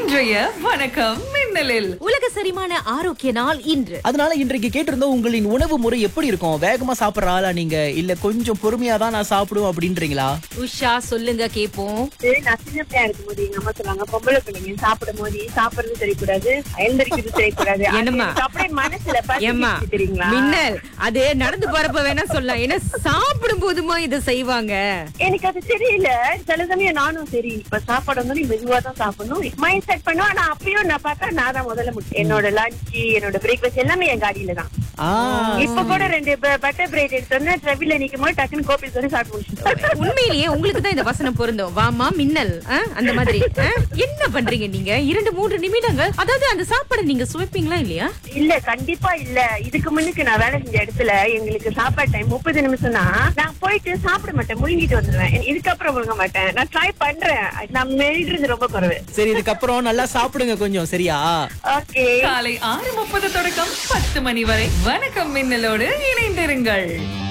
இன்றைய வணக்கம் மின்னலில் உலக செரிமான ஆரோக்கிய நாள் இன்று அதனால இன்றைக்கு கேட்டிருந்தோம் உங்களின் உணவு முறை எப்படி இருக்கும் வேகமா சாப்பிடுற ஆளா நீங்க இல்ல கொஞ்சம் பொறுமையா தான் நான் சாப்பிடுவேன் அப்படின்றீங்களா உஷா சொல்லுங்க கேப்போம் வந்து நான் சின்ன பிள்ளையா இருக்கும்போது எங்க அம்மா சொல்லுவாங்க பொம்பளை பிள்ளைங்க சாப்பிடும் போது சாப்பிடுறது தெரியக்கூடாது எழுந்திருக்கிறது தெரியக்கூடாது அது என்னம்மா? எனக்கு அப்படியே மனசுல ஏம்மா பதிஞ்சிருச்சு தெரியுங்களா மின்னல் அது நடந்து போறப்ப வேணா சொல்லலாம் ஏன்னா சாப்பிடும் போதுமா இதை செய்வாங்க எனக்கு அது தெரியல சில சமயம் நானும் சரி இப்ப சாப்பாடு வந்து நீ மெதுவா தான் சாப்பிடணும் மைண்ட் செட் பண்ணுவோம் ஆனா அப்பயும் நான் பார்த்தா நான் தான் முதல்ல முடியும் என்னோட லஞ்ச் என்னோட பிரேக்ஃபாஸ்ட் எல்லாமே என் காடியில தான் ஆ இப்ப கூட ரெண்டு பட்டர் பிரெட் எடுத்து வந்து ட்ரெவில நிக்கும் போது டக்குன்னு கோபி சொல்லி சாப்பிட்டு முடிச்சுட்டோம் உண்மையிலேயே உங்களுக்கு தான் இந்த வசனம் பொருந்தும் வாமா மின்னல் ஆ? அந்த மாதிரி ஆ? என்ன பண்றீங்க நீங்க இரண்டு மூன்று நிமிடங்கள் அதாவது அந்த சாப்பாடை நீங்க சுவைப்பீங்களா இல்லையா இல்ல கண்டிப்பா இல்ல இதுக்கு முன்னுக்கு நான் வேலை செஞ்ச இடத்துல எங்களுக்கு சாப்பாடு டைம் முப்பது நிமிஷம் தான் நான் போயிட்டு சாப்பிட மாட்டேன் முழுங்கிட்டு வந்துருவேன் இதுக்கப்புறம் முழுங்க மாட்டேன் நான் ட்ரை பண்றேன் நான் மெலிடுறது ரொம்ப குறைவு சரி இதுக்கப்புறம் நல்லா சாப்பிடுங்க கொஞ்சம் சரியா ஓகே காலை ஆறு முப்பது தொடக்கம் பத்து மணி வரை வணக்கம் மின்னலோடு இணைந்திருங்கள்